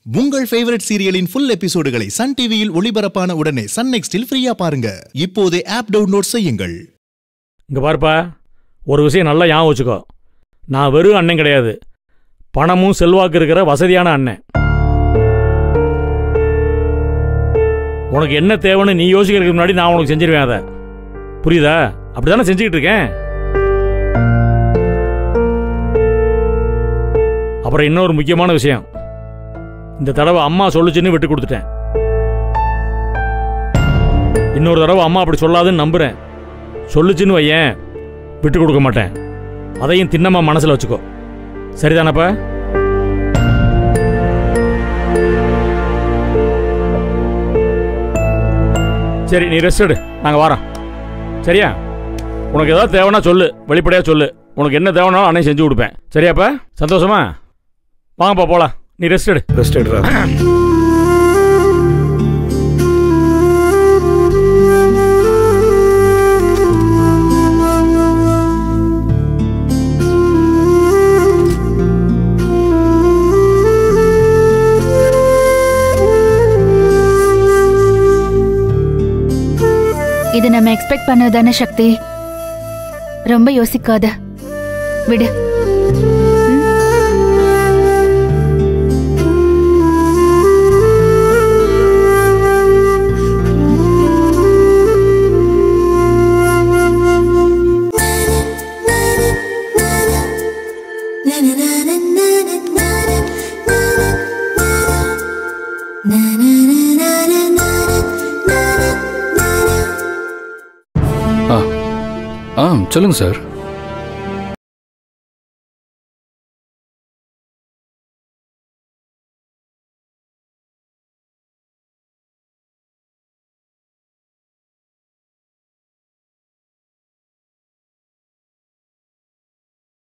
உங்கள் ஃபேவரட் சீரியலின் ஃபுல் எபிசோடுகளை சன் டிவியில் ஒளிபரப்பான உடனே சன் நெக்ஸ்டில் ஃப்ரீயா பாருங்க இப்போதே ஆப் டவுன்லோட் செய்யுங்கள் இங்கே பாருப்பா ஒரு விஷயம் நல்லா ஞாபகம் வச்சுக்கோ நான் வெறும் அண்ணன் கிடையாது பணமும் செல்வாக்கு இருக்கிற வசதியான அண்ணன் உனக்கு என்ன தேவைன்னு நீ யோசிக்கிறதுக்கு முன்னாடி நான் உனக்கு செஞ்சிருவேன் அதை புரியுதா அப்படிதானே செஞ்சுக்கிட்டு இருக்கேன் அப்புறம் இன்னொரு முக்கியமான விஷயம் இந்த தடவை அம்மா சொல்லுச்சுன்னு விட்டு கொடுத்துட்டேன் இன்னொரு தடவை அம்மா அப்படி சொல்லாதுன்னு நம்புறேன் சொல்லுச்சுன்னு வையேன் விட்டு கொடுக்க மாட்டேன் அதையும் தின்னமா மனசுல வச்சுக்கோ சரிதானப்பா சரி நீ ரெஸ்ட் எடு நாங்க வரோம் சரியா உனக்கு ஏதாவது தேவைன்னா சொல்லு வெளிப்படையா சொல்லு உனக்கு என்ன தேவைனாலும் அன்னைக்கு செஞ்சு கொடுப்பேன் சரியாப்பா சந்தோஷமா வாங்கப்பா போலாம் நீ ரெஸ்ட் எடு ரெஸ்ட் எடுறா இது நம்ம எக்ஸ்பெக்ட் பண்ணதானே சக்தி ரொம்ப யோசிக்காத விடு ஆ ஆ சொல்லுங்க சார்